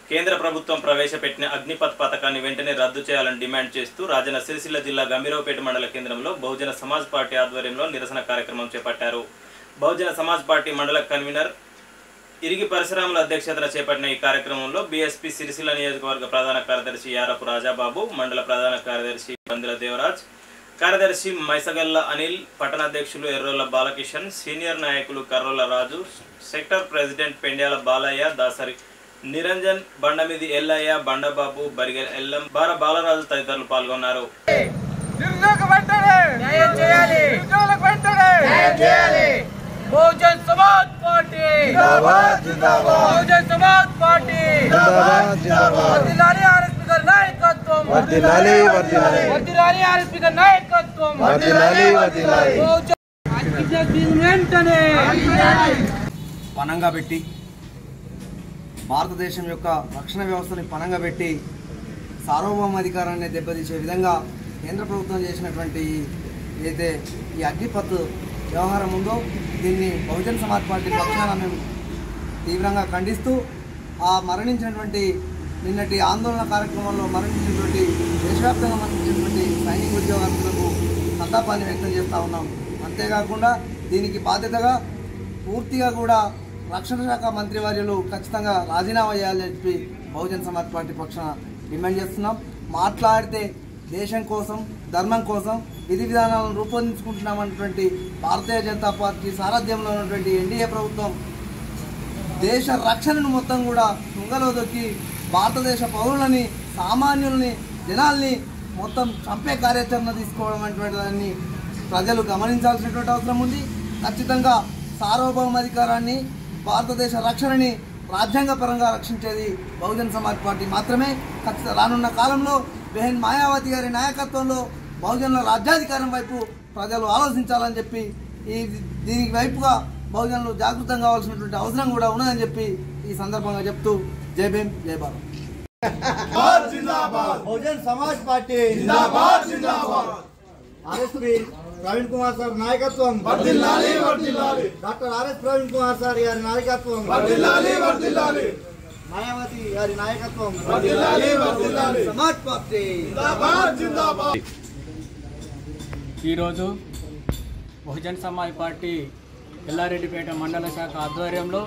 కేంద్ర ప్రభుత్వం ప్రవేశపెట్టిన అగ్నిపథ్ పథకాన్ని వెంటనే రద్దు చేయాలని డిమాండ్ చేస్తూ రాజన్న సిరిసిల్ల జిల్లా గంభీరావుపేట మండల కేంద్రంలో బహుజన సమాజ్ పార్టీ ఆధ్వర్యంలో నిరసన కార్యక్రమం చేపట్టారు బహుజన సమాజ్ పార్టీ మండల కన్వీనర్ ఇరిగి పరశురాముల అధ్యక్షతన చేపట్టిన ఈ కార్యక్రమంలో బీఎస్పీ సిరిసిల్ల నియోజకవర్గ ప్రధాన కార్యదర్శి యారపు రాజాబాబు మండల ప్రధాన కార్యదర్శి బందిల దేవరాజ్ కార్యదర్శి మైసగల్ల అనిల్ పట్టణాధ్యక్షులు ఎర్రోల బాలకిషన్ సీనియర్ నాయకులు కర్రోల రాజు సెక్టర్ ప్రెసిడెంట్ పెండ్యాల బాలయ్య దాసరి నిరంజన్ బండమిది ఎల్లయ్య బండబాబు బరిగెల ఎల్లం బార బాలరాజు తదితరులు పాల్గొన్నారు నిరుద్యోగ వెంటనే న్యాయం చేయాలి నిరుద్యోగులకు వెంటనే న్యాయం చేయాలి బహుజన్ సమాజ్ పార్టీ జిందాబాద్ జిందాబాద్ బహుజన్ సమాజ్ పార్టీ జిందాబాద్ జిందాబాద్ వర్ధిల్లాలి ఆర్ఎస్పీ గారి నాయకత్వం వర్ధిల్లాలి వర్ధిల్లాలి వర్ధిల్లాలి ఆర్ఎస్పీ గారి నాయకత్వం వర్ధిల్లాలి వర్ధిల్లాలి బహుజన్ అగ్నిపథ్ దీన్ని వెంటనే పనంగా పెట్టి భారతదేశం యొక్క రక్షణ వ్యవస్థని పనంగా పెట్టి సార్వభౌమాధికారాన్ని దెబ్బతీసే విధంగా కేంద్ర ప్రభుత్వం చేసినటువంటి ఈ- ఏదైతే ఈ అగ్నిపత్ వ్యవహారం ఉందో దీన్ని బహుజన్ సమాజ్ పార్టీ పక్షాన మేము తీవ్రంగా ఖండిస్తూ ఆ మరణించినటువంటి నిన్నటి ఆందోళన కార్యక్రమంలో మరణించినటువంటి దేశవ్యాప్తంగా మరణించినటువంటి సైనిక ఉద్యోగస్తులకు సంతాపాన్ని వ్యక్తం చేస్తూ ఉన్నాం అంతేకాకుండా దీనికి బాధ్యతగా పూర్తిగా కూడా రక్షణ శాఖ మంత్రివర్యులు ఖచ్చితంగా రాజీనామా చేయాలని చెప్పి బహుజన్ సమాజ్ పార్టీ పక్షాన డిమాండ్ చేస్తున్నాం మాట్లాడితే దేశం కోసం ధర్మం కోసం విధి విధానాలను రూపొందించుకుంటున్నామన్నటువంటి భారతీయ జనతా పార్టీ సారథ్యంలో ఉన్నటువంటి ఎన్డీఏ ప్రభుత్వం దేశ రక్షణను మొత్తం కూడా తుంగలో దొక్కి భారతదేశ పౌరులని సామాన్యుల్ని జనాల్ని మొత్తం చంపే కార్యాచరణ తీసుకోవడం అనేటువంటి దాన్ని ప్రజలు గమనించాల్సినటువంటి అవసరం ఉంది ఖచ్చితంగా సార్వభౌమాధికారాన్ని భారతదేశ రక్షణని రాజ్యాంగపరంగా రక్షించేది బహుజన్ సమాజ్ పార్టీ మాత్రమే ఖచ్చితంగా రానున్న కాలంలో బెహన్ మాయావతి గారి నాయకత్వంలో బహుజనుల రాజ్యాధికారం వైపు ప్రజలు ఆలోచించాలని చెప్పి ఈ దీనికి వైపుగా బహుజనులు జాగృతం కావాల్సినటువంటి అవసరం కూడా ఉన్నదని చెప్పి ఈ సందర్భంగా చెప్తూ జై భీమ్ జై భారత్ బహుజన్ సమాజ్ పార్టీ జిందాబాద్ జిందాబాద్ ఆర్ఎస్పీ ప్రవీణ్ కుమార్ సార్ నాయకత్వం వర్ధిల్లాలి వర్ధిల్లాలి doctor RS Praveen Kumar sir గారి నాయకత్వం వర్ధిల్లాలి వర్ధిల్లాలి మాయావతి గారి నాయకత్వం వర్ధిల్లాలి వర్ధిల్లాలి సమాజ్ పార్టీ జిందాబాద్ జిందాబాద్ ఈరోజు బహుజన్ సమాజ్ పార్టీ ఎల్లారెడ్డిపేట మండల శాఖ ఆధ్వర్యంలో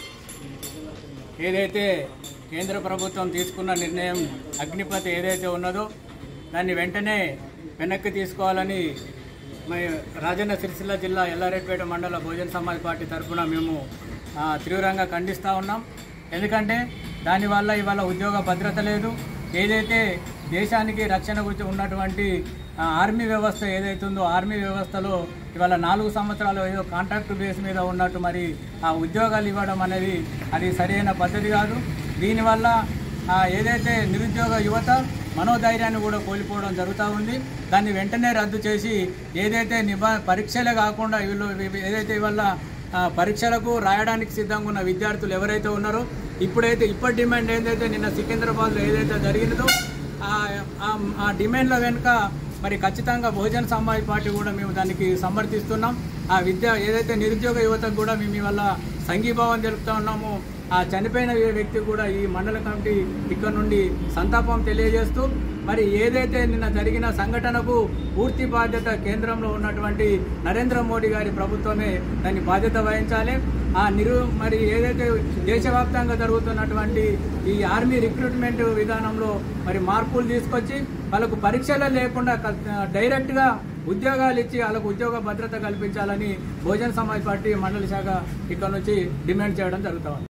ఏదైతే కేంద్ర ప్రభుత్వం తీసుకున్న నిర్ణయం అగ్నిపథ్ ఏదైతే ఉన్నదో దాన్ని వెంటనే వెనక్కి తీసుకోవాలని మరి రాజన్న సిరిసిల్ల జిల్లా ఎల్లారెడ్డిపేట మండల బహుజన్ సమాజ్ పార్టీ తరఫున మేము ఆ, తీవ్రంగా ఖండిస్తూ ఉన్నాం ఎందుకంటే దానివల్ల ఇవాళ ఉద్యోగ భద్రత లేదు ఏదైతే దేశానికి రక్షణ గురించి ఉన్నటువంటి ఆ, ఆర్మీ వ్యవస్థ ఏదైతే ఉందో ఆర్మీ వ్యవస్థలో ఇవాళ నాలుగు సంవత్సరాలు ఏదో కాంట్రాక్ట్ బేస్ మీద ఉన్నట్టు మరి ఆ ఉద్యోగాలు ఇవ్వడం అనేది అది సరైన పద్ధతి కాదు దీనివల్ల ఆ, ఏదైతే నిరుద్యోగ యువత మనోధైర్యాన్ని కూడా కోల్పోవడం జరుగుతూ ఉంది దాన్ని వెంటనే రద్దు చేసి ఏదైతే నిబా పరీక్షలే కాకుండా వీళ్ళు ఇవి- ఏదైతే ఇవాళ ఆ, పరీక్షలకు రాయడానికి సిద్ధంగా ఉన్న విద్యార్థులు ఎవరైతే ఉన్నారో ఇప్పుడైతే ఇప్పటి డిమాండ్ ఏదైతే నిన్న సికింద్రాబాద్లో ఏదైతే జరిగినదో ఆ- ఆ- ఆ డిమాండ్ల వెనుక మరి ఖచ్చితంగా బహుజన సమాజ్ పార్టీ కూడా మేము దానికి సమర్థిస్తున్నాం ఆ విద్య ఏదైతే నిరుద్యోగ యువతకు కూడా మేము ఇవాళ సంఘీభావం తెలుపుతా ఉన్నాము ఆ చనిపోయిన వ్యక్తి కూడా ఈ మండల కమిటీ ఇక్కడ నుండి సంతాపం తెలియజేస్తూ మరి ఏదైతే నిన్న జరిగిన సంఘటనకు పూర్తి బాధ్యత కేంద్రంలో ఉన్నటువంటి నరేంద్ర మోడీ గారి ప్రభుత్వమే దాన్ని బాధ్యత వహించాలి ఆ నిరు మరి ఏదైతే దేశవ్యాప్తంగా జరుగుతున్నటువంటి ఈ ఆర్మీ రిక్రూట్మెంట్ విధానంలో మరి మార్పులు తీసుకొచ్చి వాళ్ళకు పరీక్షలు లేకుండా క- డైరెక్ట్గా ఉద్యోగాలు ఇచ్చి వాళ్ళకు ఉద్యోగ భద్రత కల్పించాలని బహుజన్ సమాజ్ పార్టీ మండలి శాఖ ఇక్కడ నుంచి డిమాండ్ చేయడం జరుగుతుంది